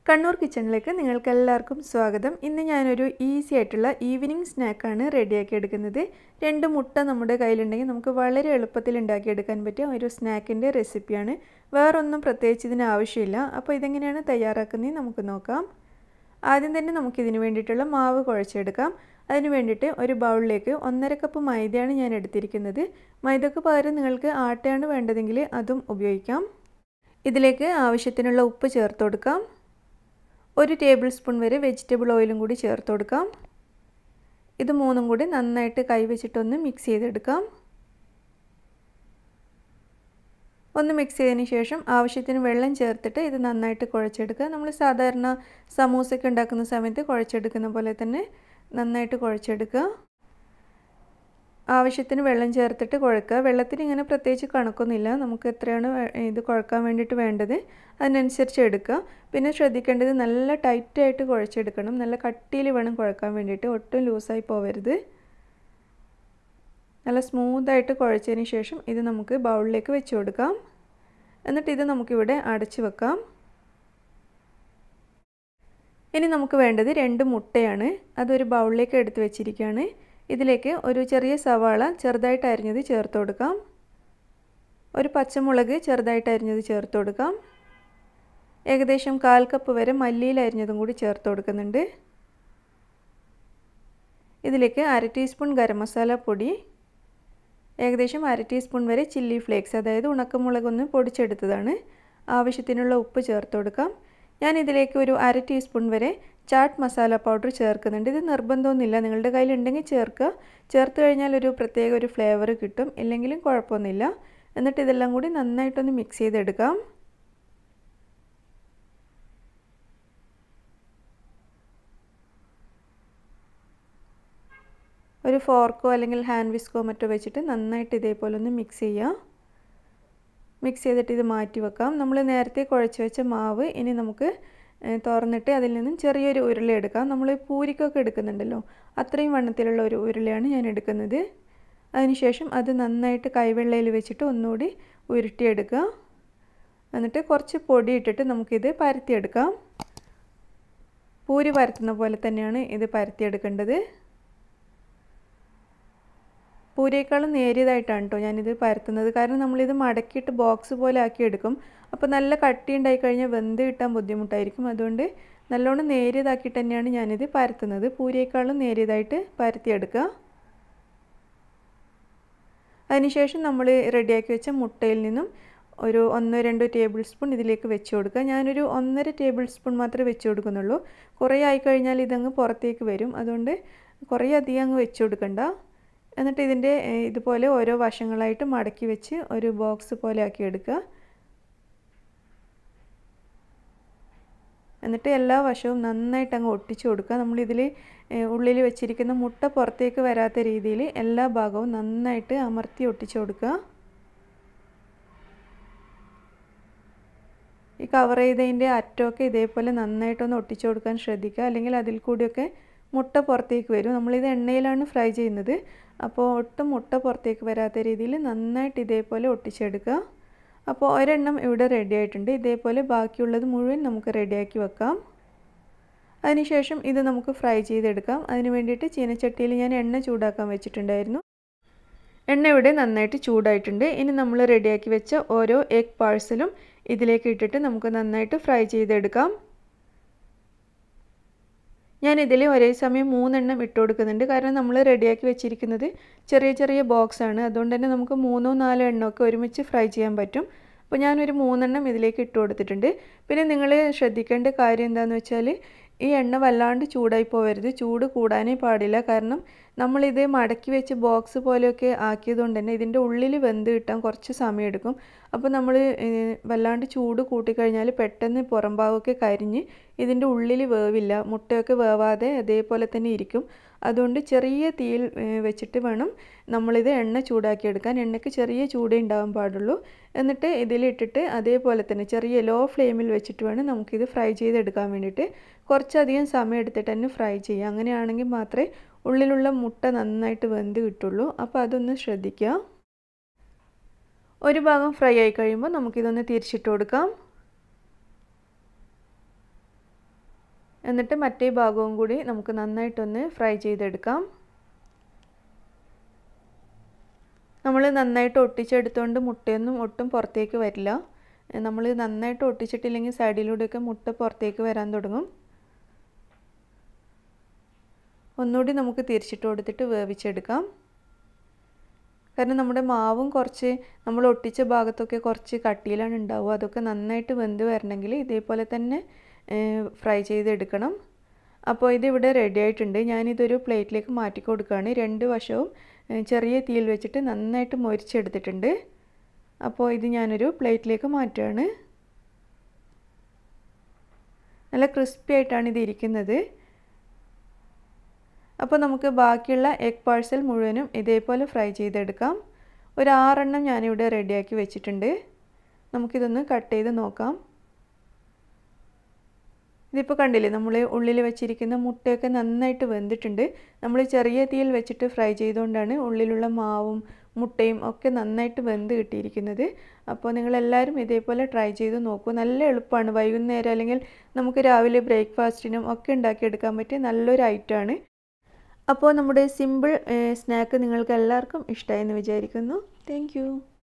കണ്ണൂർ കിച്ചണിലേക്ക് നിങ്ങൾക്ക് എല്ലാവർക്കും സ്വാഗതം ഇന്ന് ഞാനൊരു ഈസി ആയിട്ടുള്ള ഈവനിങ് സ്നാക്കാണ് റെഡിയാക്കി എടുക്കുന്നത് രണ്ട് മുട്ട നമ്മുടെ കയ്യിലുണ്ടെങ്കിൽ നമുക്ക് വളരെ എളുപ്പത്തിൽ ഉണ്ടാക്കിയെടുക്കാൻ പറ്റിയ ഒരു സ്നാക്കിൻ്റെ റെസിപ്പിയാണ് വേറൊന്നും പ്രത്യേകിച്ച് ഇതിന് ആവശ്യമില്ല അപ്പോൾ ഇതെങ്ങനെയാണ് തയ്യാറാക്കുന്നത് നമുക്ക് നോക്കാം ആദ്യം തന്നെ നമുക്കിതിന് വേണ്ടിയിട്ടുള്ള മാവ് കുഴച്ചെടുക്കാം അതിന് വേണ്ടിയിട്ട് ഒരു ബൗളിലേക്ക് ഒന്നര കപ്പ് മൈദയാണ് ഞാൻ എടുത്തിരിക്കുന്നത് മൈദക്ക് പകരം നിങ്ങൾക്ക് ആട്ടയാണ് വേണ്ടതെങ്കിൽ അതും ഉപയോഗിക്കാം ഇതിലേക്ക് ആവശ്യത്തിനുള്ള ഉപ്പ് ചേർത്ത് കൊടുക്കാം ഒരു ടേബിൾ സ്പൂൺ വരെ വെജിറ്റബിൾ ഓയിലും കൂടി ചേർത്ത് കൊടുക്കാം ഇത് മൂന്നും കൂടി നന്നായിട്ട് കൈവച്ചിട്ടൊന്ന് മിക്സ് ചെയ്തെടുക്കാം ഒന്ന് മിക്സ് ചെയ്തതിന് ശേഷം ആവശ്യത്തിന് വെള്ളം ചേർത്തിട്ട് ഇത് നന്നായിട്ട് കുഴച്ചെടുക്കുക നമ്മൾ സാധാരണ സമൂസയൊക്കെ ഉണ്ടാക്കുന്ന സമയത്ത് കുഴച്ചെടുക്കുന്ന പോലെ തന്നെ നന്നായിട്ട് കുഴച്ചെടുക്കുക ആവശ്യത്തിന് വെള്ളം ചേർത്തിട്ട് കുഴക്കുക വെള്ളത്തിന് ഇങ്ങനെ പ്രത്യേകിച്ച് കണക്കൊന്നുമില്ല നമുക്ക് എത്രയാണ് ഇത് കുഴക്കാൻ വേണ്ടിയിട്ട് വേണ്ടത് അതിനനുസരിച്ച് എടുക്കുക പിന്നെ ശ്രദ്ധിക്കേണ്ടത് നല്ല ടൈറ്റായിട്ട് കുഴച്ചെടുക്കണം നല്ല കട്ടിയിൽ വേണം കുഴക്കാൻ വേണ്ടിയിട്ട് ഒട്ടും ലൂസായി പോവരുത് നല്ല സ്മൂത്തായിട്ട് കുഴച്ചതിന് ശേഷം ഇത് നമുക്ക് ബൗളിലേക്ക് വെച്ച് കൊടുക്കാം എന്നിട്ട് ഇത് നമുക്കിവിടെ അടച്ചു വെക്കാം ഇനി നമുക്ക് വേണ്ടത് രണ്ട് മുട്ടയാണ് അതൊരു ബൗളിലേക്ക് എടുത്ത് വെച്ചിരിക്കുകയാണ് ഇതിലേക്ക് ഒരു ചെറിയ സവാള ചെറുതായിട്ട് അരിഞ്ഞത് ചേർത്ത് കൊടുക്കാം ഒരു പച്ചമുളക് ചെറുതായിട്ട് അരിഞ്ഞത് ചേർത്ത് കൊടുക്കാം ഏകദേശം കാൽ കപ്പ് വരെ മല്ലിയിൽ അരിഞ്ഞതും കൂടി ചേർത്ത് കൊടുക്കുന്നുണ്ട് ഇതിലേക്ക് അര ടീസ്പൂൺ ഗരം മസാല പൊടി ഏകദേശം അര ടീസ്പൂൺ വരെ ചില്ലി ഫ്ലേക്സ് അതായത് ഉണക്കമുളകൊന്ന് പൊടിച്ചെടുത്തതാണ് ആവശ്യത്തിനുള്ള ഉപ്പ് ചേർത്ത് കൊടുക്കാം ഞാൻ ഇതിലേക്ക് ഒരു അര ടീസ്പൂൺ വരെ ചാട്ട് മസാല പൗഡർ ചേർക്കുന്നുണ്ട് ഇത് നിർബന്ധമൊന്നുമില്ല നിങ്ങളുടെ കയ്യിലുണ്ടെങ്കിൽ ചേർക്കുക ചേർത്ത് കഴിഞ്ഞാൽ ഒരു പ്രത്യേക ഒരു ഫ്ലേവർ കിട്ടും ഇല്ലെങ്കിലും കുഴപ്പമൊന്നുമില്ല എന്നിട്ട് ഇതെല്ലാം കൂടി നന്നായിട്ടൊന്ന് മിക്സ് ചെയ്തെടുക്കാം ഒരു ഫോർക്കോ അല്ലെങ്കിൽ ഹാൻഡ് വിസ്കോ മറ്റോ വെച്ചിട്ട് നന്നായിട്ട് ഇതേപോലെ ഒന്ന് മിക്സ് ചെയ്യുക മിക്സ് ചെയ്തിട്ട് ഇത് മാറ്റി വെക്കാം നമ്മൾ നേരത്തെ കുഴച്ച് വെച്ച മാവ് ഇനി നമുക്ക് തുറന്നിട്ട് അതിൽ നിന്നും ചെറിയൊരു ഉരുള എടുക്കാം നമ്മൾ പൂരിക്കൊക്കെ എടുക്കുന്നുണ്ടല്ലോ അത്രയും വണ്ണത്തിലുള്ള ഒരു ഉരുളയാണ് ഞാൻ എടുക്കുന്നത് അതിനുശേഷം അത് നന്നായിട്ട് കൈവെള്ളയിൽ വെച്ചിട്ട് ഒന്നുകൂടി ഉരുട്ടിയെടുക്കുക എന്നിട്ട് കുറച്ച് പൊടി ഇട്ടിട്ട് നമുക്കിത് പരത്തിയെടുക്കാം പൂരി പരത്തുന്ന പോലെ തന്നെയാണ് ഇത് പരത്തിയെടുക്കേണ്ടത് പൂരേക്കാളും നേരിയതായിട്ടാണ് കേട്ടോ ഞാനിത് പരത്തുന്നത് കാരണം നമ്മളിത് മടക്കിയിട്ട് ബോക്സ് പോലെ ആക്കി എടുക്കും അപ്പോൾ നല്ല കട്ടി ഉണ്ടായി കഴിഞ്ഞാൽ വെന്ത് കിട്ടാൻ ബുദ്ധിമുട്ടായിരിക്കും അതുകൊണ്ട് നല്ലോണം നേരിയതാക്കിയിട്ട് തന്നെയാണ് ഞാനിത് പരത്തുന്നത് പൂരേക്കാളും നേരിയതായിട്ട് പരത്തിയെടുക്കുക അതിനുശേഷം നമ്മൾ റെഡിയാക്കി വെച്ച മുട്ടയിൽ നിന്നും ഒരു ഒന്നോ രണ്ടോ ടേബിൾ സ്പൂൺ ഇതിലേക്ക് വെച്ച് കൊടുക്കുക ഞാനൊരു ഒന്നര ടേബിൾ സ്പൂൺ മാത്രമേ വെച്ച് കൊടുക്കുന്നുള്ളൂ കുറേ ആയിക്കഴിഞ്ഞാൽ ഇതങ്ങ് പുറത്തേക്ക് വരും അതുകൊണ്ട് കുറേ അധികം അങ്ങ് വെച്ച് കൊടുക്കണ്ട എന്നിട്ട് ഇതിൻ്റെ ഇതുപോലെ ഓരോ വശങ്ങളായിട്ട് മടക്കി വെച്ച് ഒരു ബോക്സ് പോലെ ആക്കി എടുക്കുക എന്നിട്ട് എല്ലാ വശവും നന്നായിട്ട് അങ്ങ് ഒട്ടിച്ചു കൊടുക്കുക നമ്മളിതിൽ ഉള്ളിൽ വെച്ചിരിക്കുന്ന മുട്ട പുറത്തേക്ക് വരാത്ത രീതിയിൽ എല്ലാ ഭാഗവും നന്നായിട്ട് അമർത്തി ഒട്ടിച്ചു കൊടുക്കുക ഈ കവർ ചെയ്തതിൻ്റെ അറ്റമൊക്കെ ഇതേപോലെ നന്നായിട്ടൊന്ന് ഒട്ടിച്ചു കൊടുക്കാൻ ശ്രദ്ധിക്കുക അല്ലെങ്കിൽ അതിൽ കൂടിയൊക്കെ മുട്ട പുറത്തേക്ക് വരും നമ്മളിത് എണ്ണയിലാണ് ഫ്രൈ ചെയ്യുന്നത് അപ്പോൾ ഒട്ടും മുട്ട പുറത്തേക്ക് വരാത്ത രീതിയിൽ നന്നായിട്ട് ഇതേപോലെ ഒട്ടിച്ചെടുക്കുക അപ്പോൾ ഒരെണ്ണം ഇവിടെ റെഡി ആയിട്ടുണ്ട് ഇതേപോലെ ബാക്കിയുള്ളത് മുഴുവൻ നമുക്ക് റെഡിയാക്കി വെക്കാം അതിനുശേഷം ഇത് നമുക്ക് ഫ്രൈ ചെയ്തെടുക്കാം അതിന് വേണ്ടിയിട്ട് ചീനച്ചട്ടിയിൽ ഞാൻ എണ്ണ ചൂടാക്കാൻ വെച്ചിട്ടുണ്ടായിരുന്നു എണ്ണ ഇവിടെ നന്നായിട്ട് ചൂടായിട്ടുണ്ട് ഇനി നമ്മൾ റെഡിയാക്കി വെച്ച ഓരോ എഗ് പാഴ്സലും ഇതിലേക്ക് ഇട്ടിട്ട് നമുക്ക് നന്നായിട്ട് ഫ്രൈ ചെയ്തെടുക്കാം ഞാൻ ഇതിൽ ഒരേ സമയം മൂന്നെണ്ണം ഇട്ട് കൊടുക്കുന്നുണ്ട് കാരണം നമ്മൾ റെഡിയാക്കി വെച്ചിരിക്കുന്നത് ചെറിയ ചെറിയ ബോക്സ് ആണ് അതുകൊണ്ട് തന്നെ നമുക്ക് മൂന്നോ നാലോ എണ്ണമൊക്കെ ഒരുമിച്ച് ഫ്രൈ ചെയ്യാൻ പറ്റും അപ്പോൾ ഞാനൊരു മൂന്നെണ്ണം ഇതിലേക്ക് ഇട്ട് കൊടുത്തിട്ടുണ്ട് പിന്നെ നിങ്ങൾ ശ്രദ്ധിക്കേണ്ട കാര്യം എന്താണെന്ന് വെച്ചാൽ ഈ എണ്ണ വല്ലാണ്ട് ചൂടായി പോവരുത് ചൂട് കൂടാനേ പാടില്ല കാരണം നമ്മളിത് മടക്കി വെച്ച് ബോക്സ് പോലെയൊക്കെ ആക്കിയതുകൊണ്ട് തന്നെ ഇതിൻ്റെ ഉള്ളിൽ വെന്ത് കിട്ടാൻ കുറച്ച് സമയമെടുക്കും അപ്പോൾ നമ്മൾ വല്ലാണ്ട് ചൂട് കൂട്ടിക്കഴിഞ്ഞാൽ പെട്ടെന്ന് പുറം ഭാഗമൊക്കെ കരിഞ്ഞ് ഇതിൻ്റെ ഉള്ളിൽ വേവില്ല മുട്ടയൊക്കെ വേവാതെ അതേപോലെ തന്നെ ഇരിക്കും അതുകൊണ്ട് ചെറിയ തീയിൽ വെച്ചിട്ട് വേണം നമ്മളിത് എണ്ണ ചൂടാക്കിയെടുക്കാൻ എണ്ണയ്ക്ക് ചെറിയ ചൂടേ ഉണ്ടാകാൻ പാടുള്ളൂ എന്നിട്ട് ഇതിലിട്ടിട്ട് അതേപോലെ തന്നെ ചെറിയ ലോ ഫ്ലെയിമിൽ വെച്ചിട്ട് വേണം നമുക്കിത് ഫ്രൈ ചെയ്തെടുക്കാൻ വേണ്ടിയിട്ട് കുറച്ചധികം സമയം എടുത്തിട്ട് തന്നെ ഫ്രൈ ചെയ്യുക അങ്ങനെയാണെങ്കിൽ മാത്രമേ ഉള്ളിലുള്ള മുട്ട നന്നായിട്ട് വെന്ത് കിട്ടുള്ളൂ അപ്പോൾ അതൊന്ന് ശ്രദ്ധിക്കുക ഒരു ഭാഗം ഫ്രൈ ആയി കഴിയുമ്പോൾ നമുക്കിതൊന്ന് തിരിച്ചിട്ട് കൊടുക്കാം എന്നിട്ട് മറ്റേ ഭാഗവും കൂടി നമുക്ക് നന്നായിട്ടൊന്ന് ഫ്രൈ ചെയ്തെടുക്കാം നമ്മൾ നന്നായിട്ട് ഒട്ടിച്ചെടുത്തുകൊണ്ട് മുട്ടയൊന്നും ഒട്ടും പുറത്തേക്ക് വരില്ല നമ്മൾ നന്നായിട്ട് ഒട്ടിച്ചിട്ടില്ലെങ്കിൽ സൈഡിലൂടെയൊക്കെ മുട്ട പുറത്തേക്ക് വരാൻ തുടങ്ങും ഒന്നുകൂടി നമുക്ക് തിരിച്ചിട്ട് കൊടുത്തിട്ട് വേവിച്ചെടുക്കാം കാരണം നമ്മുടെ മാവും കുറച്ച് നമ്മൾ ഒട്ടിച്ച ഭാഗത്തൊക്കെ കുറച്ച് കട്ടിയിലാണ് ഉണ്ടാവുക അതൊക്കെ നന്നായിട്ട് വെന്ത് വരണമെങ്കിൽ ഇതേപോലെ തന്നെ ഫ്രൈ ചെയ്തെടുക്കണം അപ്പോൾ ഇതിവിടെ റെഡി ആയിട്ടുണ്ട് ഞാനിതൊരു പ്ലേറ്റിലേക്ക് മാറ്റി കൊടുക്കുകയാണ് രണ്ട് വശവും ചെറിയ തീയിൽ വെച്ചിട്ട് നന്നായിട്ട് മൊരിച്ചെടുത്തിട്ടുണ്ട് അപ്പോൾ ഇത് ഞാനൊരു പ്ലേറ്റിലേക്ക് മാറ്റുകയാണ് നല്ല ക്രിസ്പി ആയിട്ടാണ് ഇത് ഇരിക്കുന്നത് അപ്പോൾ നമുക്ക് ബാക്കിയുള്ള എഗ് പാഴ്സൽ മുഴുവനും ഇതേപോലെ ഫ്രൈ ചെയ്തെടുക്കാം ഒരു ആറെണ്ണം ഞാനിവിടെ റെഡിയാക്കി വെച്ചിട്ടുണ്ട് നമുക്കിതൊന്ന് കട്ട് ചെയ്ത് നോക്കാം ഇതിപ്പോൾ കണ്ടില്ലേ നമ്മൾ ഉള്ളിൽ വെച്ചിരിക്കുന്ന മുട്ടയൊക്കെ നന്നായിട്ട് വെന്തിട്ടുണ്ട് നമ്മൾ ചെറിയ തീയിൽ വെച്ചിട്ട് ഫ്രൈ ചെയ്തുകൊണ്ടാണ് ഉള്ളിലുള്ള മാവും മുട്ടയും ഒക്കെ നന്നായിട്ട് വെന്ത് കിട്ടിയിരിക്കുന്നത് അപ്പോൾ നിങ്ങളെല്ലാവരും ഇതേപോലെ ട്രൈ ചെയ്ത് നോക്കൂ നല്ല എളുപ്പമാണ് വൈകുന്നേരം അല്ലെങ്കിൽ നമുക്ക് രാവിലെ ബ്രേക്ക്ഫാസ്റ്റിനും ഒക്കെ ഉണ്ടാക്കിയെടുക്കാൻ പറ്റിയ നല്ലൊരു ഐറ്റമാണ് അപ്പോൾ നമ്മുടെ സിമ്പിൾ സ്നാക്ക് നിങ്ങൾക്ക് എല്ലാവർക്കും ഇഷ്ടമായെന്ന് വിചാരിക്കുന്നു താങ്ക്